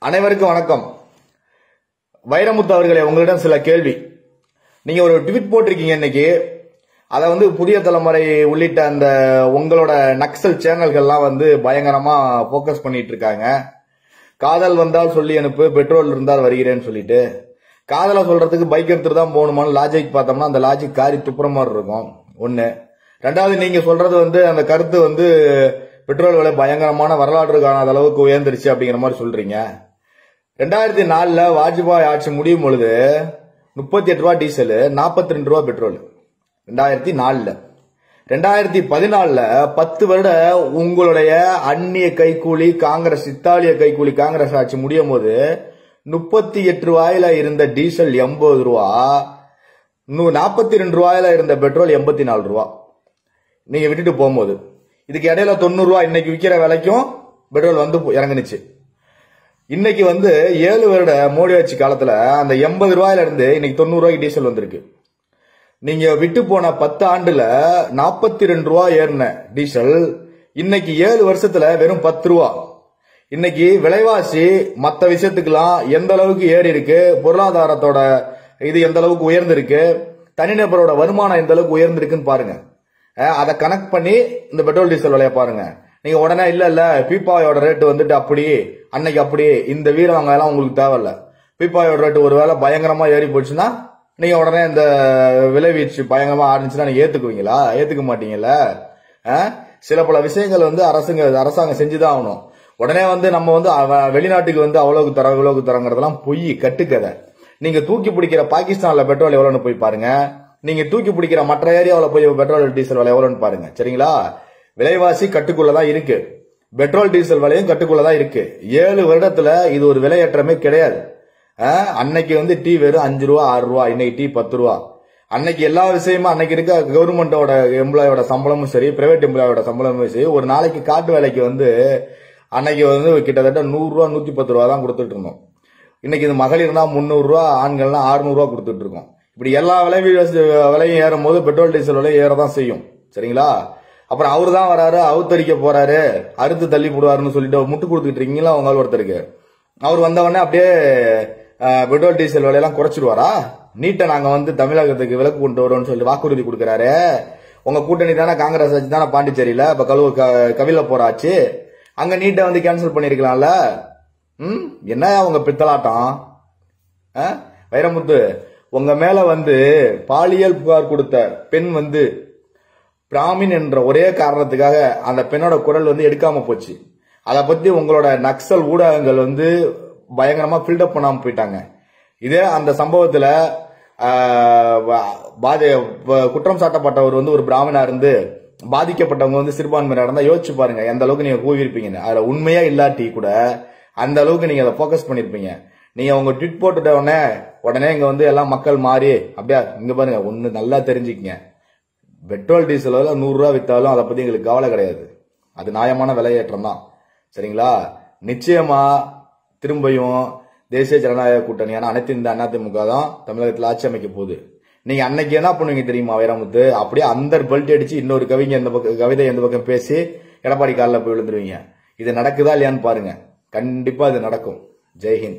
அனைவருக்கும் வணக்கம் வைரமுத்து அவர்களே உங்களிடம் சில கேள்வி நீங்க ஒரு ட்வீட் போட்டிருக்கீங்க இன்னைக்கு அதை வந்து புதிய தலைமுறை உள்ளிட்ட அந்த உங்களோட நக்சல் சேனல்கள்லாம் வந்து பயங்கரமா ஃபோக்கஸ் பண்ணிட்டு இருக்காங்க காதல் வந்தால் சொல்லி அனுப்பு பெட்ரோல் இருந்தால் வருகிறேன்னு சொல்லிட்டு காதலை சொல்றதுக்கு பைக் எடுத்துட்டு தான் போகணுமான்னு லாஜிக் பார்த்தோம்னா அந்த லாஜிக் காரி துப்புற மாதிரி இருக்கும் ஒண்ணு ரெண்டாவது நீங்க சொல்றது வந்து அந்த கருத்து வந்து பெட்ரோல் விலை பயங்கரமான வரலாற்று காணாத அளவுக்கு உயர்ந்துருச்சு அப்படிங்கிற மாதிரி சொல்றீங்க ரெண்டாயிரத்தி நாலுல வாஜ்பாய் ஆட்சி முடியும் பொழுது முப்பத்தி எட்டு ரூபா டீசல் நாற்பத்தி ரெண்டு ரூபா பெட்ரோல் ரெண்டாயிரத்தி நாலுல ரெண்டாயிரத்தி பதினாலுல பத்து வருட உங்களுடைய அந்நிய கைக்கூலி காங்கிரஸ் இத்தாலிய கைக்கூலி காங்கிரஸ் ஆட்சி முடியும் போது முப்பத்தி எட்டு ரூபாயில இருந்த டீசல் எண்பது ரூபா நாற்பத்தி ரெண்டு ரூபாயில இருந்த பெட்ரோல் எண்பத்தி நாலு ரூபா நீங்க விட்டுட்டு போகும்போது இதுக்கு இடையில தொண்ணூறு ரூபா இன்னைக்கு விற்கிற விலைக்கும் பெட்ரோல் வந்து இறங்குனுச்சு இன்னைக்கு வந்து ஏழு வருட மோடி ஆட்சி காலத்துல அந்த எண்பது ரூபாயில இருந்து இன்னைக்கு தொண்ணூறு ரூபாய்க்கு டீசல் வந்திருக்கு நீங்க விட்டு போன பத்து ஆண்டுல நாற்பத்தி ரெண்டு ரூபா ஏறின டீசல் இன்னைக்கு ஏழு வருஷத்துல வெறும் பத்து ரூபா இன்னைக்கு விலைவாசி மத்த விஷயத்துக்கெல்லாம் எந்த அளவுக்கு ஏறி இருக்கு பொருளாதாரத்தோட இது எந்த அளவுக்கு உயர்ந்திருக்கு தனிநபரோட வருமானம் எந்த அளவுக்கு உயர்ந்திருக்குன்னு பாருங்க அஹ் அதை கனெக்ட் பண்ணி இந்த பெட்ரோல் டீசல் விலைய பாருங்க நீங்க உடனே இல்ல இல்ல பீப்பாயோட ரேட் வந்துட்டு அப்படி அன்னைக்கு அப்படி இந்த வீரம் எல்லாம் உங்களுக்கு தேவையில்ல பீப்பாயோட ரேட் ஒருவேளை பயங்கரமா ஏறி போச்சுன்னா நீங்க உடனே இந்த விளைவீச்சு பயங்கரமா ஆரம்பிச்சுன்னா நீங்க ஏத்துக்குவீங்களா ஏத்துக்க மாட்டீங்கல்ல அஹ்? சில பல விஷயங்கள் வந்து அரசுங்க அரசாங்கம் செஞ்சுதான் ஆகணும் உடனே வந்து நம்ம வந்து அவ- வெளிநாட்டுக்கு வந்து அவ்வளவுக்கு தரோம் இவ்வளவுக்கு தரோங்கிறதெல்லாம் பொய் கட்டுக்கதை நீங்க தூக்கி பிடிக்கிற பாகிஸ்தான்ல பெட்ரோல் எவ்வளவுன்னு போய் பாருங்க நீங்க தூக்கி பிடிக்கிற மற்ற ஏரியாவில் போய் பெட்ரோல் டீசல் விலை எவ்வளவுன்னு பாருங்க சரிங்களா விலைவாசி கட்டுக்குள்ளதான் இருக்கு பெட்ரோல் டீசல் விலையும் கட்டுக்குள்ளதான் இருக்கு ஏழு வருடத்துல இது ஒரு விலையேற்றமே கிடையாது அஹ், அன்னைக்கு வந்து டீ வெறும் அஞ்சு ரூபா ஆறு ரூபா இன்னைக்கு டீ பத்து ரூபா அன்னைக்கு எல்லா விஷயமும் அன்னைக்கு இருக்க கவர்மெண்டோட எம்ப்ளாயோட சம்பளமும் சரி பிரைவேட் எம்ப்ளாயோட சம்பளமும் சரி ஒரு நாளைக்கு காட்டு வேலைக்கு வந்து அன்னைக்கு வந்து கிட்டத்தட்ட நூறு ரூபா நூத்தி பத்து ரூபா தான் கொடுத்துட்டு இருந்தோம் இன்னைக்கு இது மகளிர்னா முந்நூறு ரூபா ஆண்கள்னா 600 ரூபா கொடுத்துட்டு இருக்கோம் இப்படி எல்லா விலை விலையும் ஏறும் போது பெட்ரோல் டீசல் விலை ஏறதான் செய்யும் சரிங்களா அப்புறம் அவரு தான் வராரு அவுத்தடிக்க போறாரு அறுத்து தள்ளி போடுவாருன்னு சொல்லிட்டு முட்டு கொடுத்துட்டு இருக்கீங்களா உங்க ஒருத்தருக்கு அவர் வந்த உடனே அப்படியே அஹ், பெட்ரோல் டீசல் விலையெல்லாம் குறைச்சிடுவாரா நீட்டை நாங்க வந்து தமிழகத்துக்கு விலக்கு கொண்டு வரோம்னு சொல்லி வாக்குறுதி கொடுக்கறாரு உங்க கூட்டணி தானே காங்கிரஸ் ஆச்சு தானே பாண்டிச்சேரியில இப்ப கழுவு க- கவில போறாச்சு அங்க நீட்டை வந்து கேன்சல் பண்ணிருக்கலாம்ல ம் என்ன உங்க பித்தலாட்டம் ஆ? வைரமுத்து உங்க மேல வந்து பாலியல் புகார் கொடுத்த பெண் வந்து பிராமின் என்ற ஒரே காரணத்துக்காக அந்த பெண்ணோட குரல் வந்து எடுக்காம போச்சு அதை பத்தி உங்களோட நக்சல் ஊடகங்கள் வந்து பயங்கரமா பில்டப் பண்ணாம போயிட்டாங்க இதே அந்த சம்பவத்துல ஆஹ், வ- பாதி வ- குற்றம் சாட்டப்பட்டவர் வந்து ஒரு பிராமணா இருந்து பாதிக்கப்பட்டவங்க வந்து சிறுபான்மையினர் இருந்தா யோசிச்சு பாருங்க எந்த அளவுக்கு நீங்க கூவிருப்பீங்கன்னு அதுல உண்மையா இல்லாட்டி கூட அந்த அளவுக்கு நீங்க அதை ஃபோக்கஸ் பண்ணிருப்பீங்க நீங்க உங்க ட்விட் போட்டுட்ட உடனே உடனே இங்க வந்து எல்லாம் மக்கள் மாறி அப்படியா இங்க பாருங்க ஒண்ணு நல்லா தெரிஞ்சுக்கங்க பெட்ரோல் டீசல் விலை நூறு ரூபா வித்தாலும் அதை பத்தி எங்களுக்கு கவலை கிடையாது அது நியாயமான விலையேற்றம் தான் சரிங்களா நிச்சயமா திரும்பியும் தேசிய ஜனநாயக கூட்டணியான அனைத்து இந்த அதிமுக தான் தமிழகத்தில் ஆட்சி அமைக்க போகுது நீங்க அன்னைக்கு என்ன பண்ணுவீங்க தெரியுமா வைரமுத்து அப்படியே அந்த பெல்ட் அடிச்சு இன்னொரு கவிஞர் இந்த பக்கம் கவிதை இந்த பக்கம் பேசி எடப்பாடி காலில் போய் விழுந்துருவீங்க இது நடக்குதா இல்லையான்னு பாருங்க கண்டிப்பா இது நடக்கும் ஜெய்ஹிந்த்